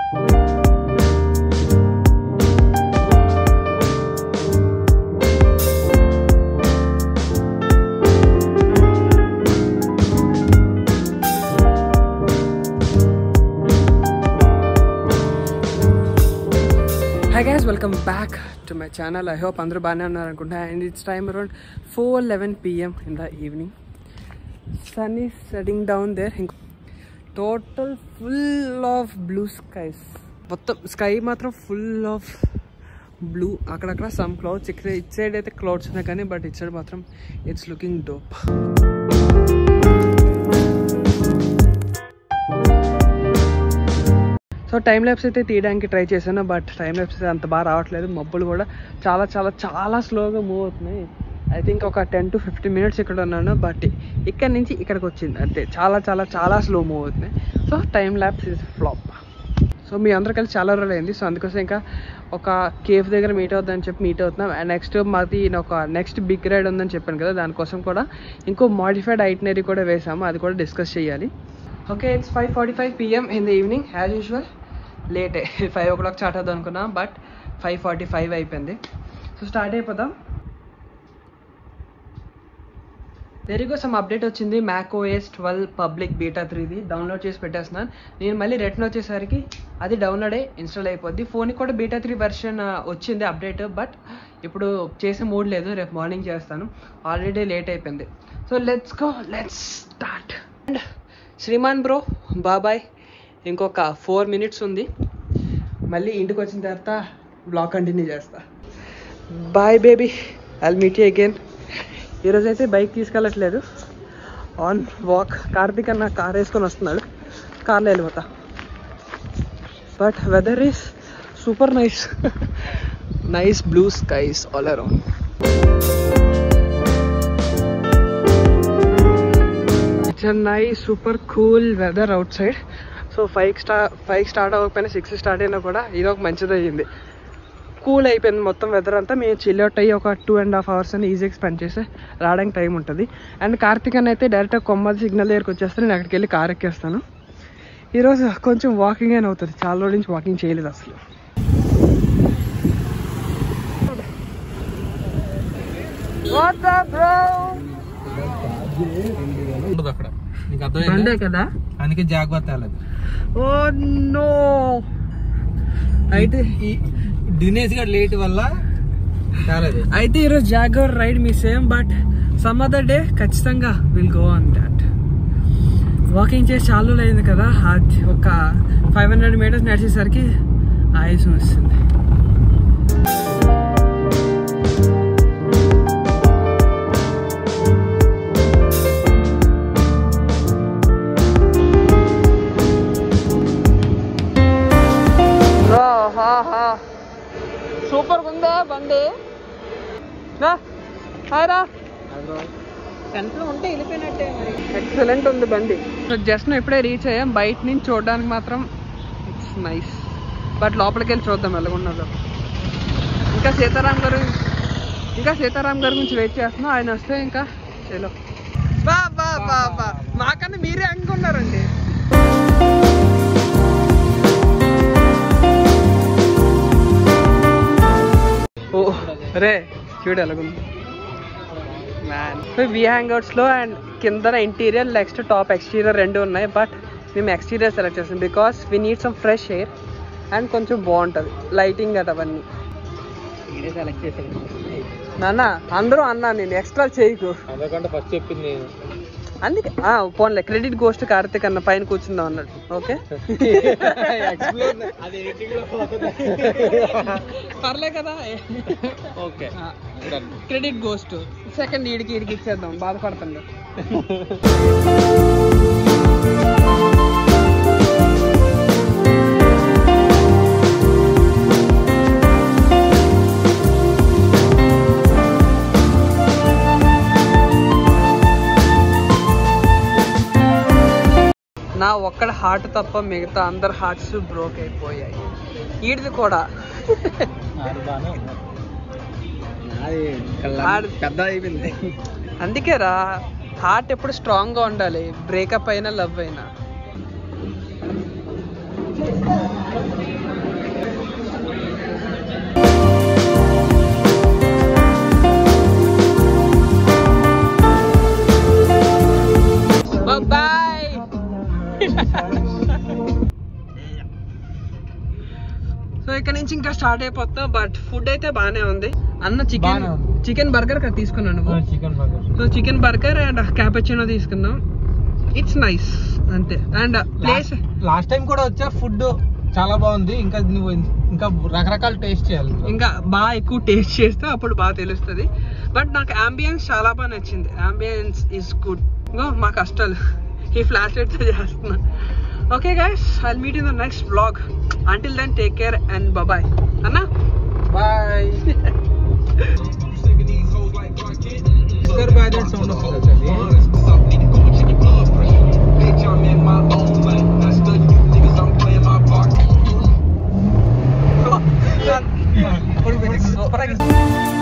High guys welcome back to my channel I hope అందరూ బాగానే ఉన్నారు అనుకుంటా and it's time around four eleven PM in the evening sun ఈ setting down there ఇంకో total full of blue skies మొత్తం sky మాత్రం full of blue అక్కడక్కడ some clouds ఇక్కడ ఇట్ సైడ్ అయితే క్లౌడ్స్ ఉన్నాయి కానీ బట్ ఇట్ సైడ్ మాత్రం it's looking dope so time lapse అయితే తీయడానికి ట్రై చేశాను బట్ టైం ల్యాబ్స్ అయితే అంత బాగా రావట్లేదు మబ్బులు కూడా చాలా చాలా చాలా స్లోగా మూవ్ అవుతున్నాయి ఐ థింక్ ఒక టెన్ టు ఫిఫ్టీన్ మినిట్స్ ఇక్కడ ఉన్నాను బట్ ఇక్కడ నుంచి ఇక్కడికి వచ్చింది అంతే చాలా చాలా చాలా స్లో మూవ్ అవుతున్నాయి so time lapse is flop so మీ అందరు కలిసి చాలా రోజులు అయింది సో అందుకోసం ఇంకా ఒక కేఫ్ దగ్గర మీట్ అవుతుందని చెప్పి మీట్ అవుతున్నాం అండ్ నెక్స్ట్ మాది ఒక నెక్స్ట్ బిగ్ రైడ్ ఉందని చెప్పాను కదా దానికోసం కూడా ఇంకో మాడిఫైడ్ ఐటనరీ కూడా వేసాము అది కూడా డిస్కస్ చేయాలి okay it's five forty five PM in the evening as usual లేటే ఫైవ్ ఓ క్లాక్ స్టార్ట్ అవుదాం అనుకున్నా బట్ ఫైవ్ ఫార్టీ ఫైవ్ అయిపోయింది సో స్టార్ట్ అయిపోదాం వెరీగో సమ్ అప్డేట్ వచ్చింది Mac OS twelve public beta త్రీది డౌన్లోడ్ చేసి పెట్టేస్తున్నాను నేను మళ్ళీ రిటర్న్ వచ్చేసరికి అది డౌన్లోడ్ అయ్యి ఇన్స్టాల్ అయిపోద్ది ఫోన్కి కూడా బీటా త్రీ వెర్షన్ వచ్చింది అప్డేట్ బట్ ఇప్పుడు చేసే మూడ్ లేదు రేపు మార్నింగ్ చేస్తాను ఆల్రెడీ లేట్ అయిపోయింది so let's go let's start and Sriman bro బాబాయ్ ఇంకొక ఫోర్ మినిట్స్ ఉంది మళ్ళీ ఇంటికి వచ్చిన తర్వాత బ్లాగ్ కంటిన్యూ చేస్తా bye baby I meet you again ఈరోజు అయితే బైక్ తీసుకెళ్ళట్లేదు ఆన్ వాక్ కార్తీక్ అన్న కార్ వేసుకొని వస్తున్నాడు కార్లో వెళ్ళిపోతా but weather is super nice nice blue skies all around it's a nice super cool weather outside so five స్టా ఫైవ్ స్టార్ట్ అవ్వకపోయినా సిక్స్ స్టార్ట్ అయినా కూడా ఇది ఒక మంచిది అయ్యింది కూల్ అయిపోయింది మొత్తం వెదర్ అంతా మేము చిల్ అవుట్ అయ్యి ఒక టూ అండ్ హాఫ్ అవర్స్ అని ఈజీగా స్పెండ్ చేసి రావడానికి టైం ఉంటుంది అండ్ కార్తీక్ అని అయితే డైరెక్ట్గా కొమ్మది సిగ్నల్ దగ్గరికి వచ్చేస్తే నేను అక్కడికి వెళ్ళి కార్ ఎక్కేస్తాను ఈరోజు కొంచెం వాకింగ్ అని అవుతుంది చాలా రోజుల నుంచి వాకింగ్ చేయలేదు అసలు ఉండదు అక్కడ నీకు బండే అర్థమైందా కదా అందుకే జాగ్రత్త వెళ్ళదు ఓ నో అయితే ఈ దినేష్ గారు లేట్ వల్ల కాలేదు అయితే ఈరోజు జాగర్ రైడ్ మిస్ అయ్యాం బట్ సమ్ అదర్ డే ఖచ్చితంగా will go on that walking చేసి చాలా రోజులు అయింది కదా అది ఒక ఫైవ్ హండ్రెడ్ మీటర్స్ నడిచేసరికి ఆయుసం వస్తుంది సూపర్ ఉందా బండి రా హాయ్ రా సెంటర్ ఉంటే వెళ్ళిపోయినట్టే మరి ఎక్సలెంట్ ఉంది బండి జస్ట్ ఇప్పుడే రీచ్ అయ్యాం బయట నుంచి చూడడానికి మాత్రం ఇట్స్ నైస్ బట్ లోపలికి వెళ్ళి చూద్దాం ఎలాగున్నదో ఇంకా సీతారాం గారు ఇంకా సీతారాం గారి గురించి వెయిట్ చేస్తున్నాం ఆయన వస్తే ఇంకా చలో బా బా బా బా మాకన్నా మీరే అనుకున్నారండి ఓ రే చూడు ఎలాగుంది మ్యాన్ వి హ్యాంగ్అవుట్స్ లో అండ్ కింద ఇంటీరియర్ నెక్స్ట్ టాప్ ఎక్స్టీరియర్ రెండు ఉన్నాయి బట్ మేము ఎక్స్టీరియర్ సెలెక్ట్ చేస్తాం because we need some fresh air and కొంచెం బాగుంటుంది లైటింగ్ అట్ అవన్నీ సెలెక్ట్ చేసాను నాన్న అందరూ అన్నా నేను ఎక్స్ట్రా చేయకు అందుకంటే ఫస్ట్ చెప్పింది నేను అందుకే ఆ, పోన్లే క్రెడిట్ గోస్ట్ కార్తిక్ అన్న పైన కూర్చుందాం అన్నట్టు ఓకే అది ఎడిటింగ్ లో పోతుంది పర్లే కదా ఓకే క్రెడిట్ గోస్ట్ సెకండ్ ఈడికి ఈడికి ఇచ్చేద్దాం బాధపడుతుండే నా ఒక్కడ హార్ట్ తప్ప మిగతా అందరు హార్ట్స్ బ్రోక్ అయిపోయాయి ఈడిది కూడా అది బాగానే ఉంది అది ఆడ- పెద్ద అయిపోయింది అందుకే రా హార్ట్ ఎప్పుడు స్ట్రాంగ్ గా ఉండాలి బ్రేకప్ అయినా లవ్ అయినా లంచ్ ఇంకా స్టార్ట్ అయిపోతాం బట్ ఫుడ్ అయితే బాగానే ఉంది అన్న చికెన్ బాగానే ఉంది. చికెన్ బర్గర్ కదా తీసుకున్నాను నువ్వు chicken burger so chicken burger and cappuccino తీసుకున్నాం ఇట్స్ నైస్ అంతే అండ్ ప్లేస్ లాస్ట్ టైం కూడా వచ్చా ఫుడ్ చాలా బాగుంది ఇంకా నువ్వు ఇంకా రకరకాల టేస్ట్ చేయాలి ఇంకా బాగా ఎక్కువ టేస్ట్ చేస్తే అప్పుడు బాగా తెలుస్తుంది బట్ నాకు అంబియన్స్ చాలా బాగా నచ్చింది అంబియన్స్ ఈస్ గుడ్ ఇంకో మా కష్టాలు ఈ ఫ్లాష్ లైట్తో చేస్తున్నా okay guys I meet in the next blog until then take care and bye అన్నా బాయ్ ఇద్దరు బాయ్ సౌండ్ వస్తుంది అది సూపర్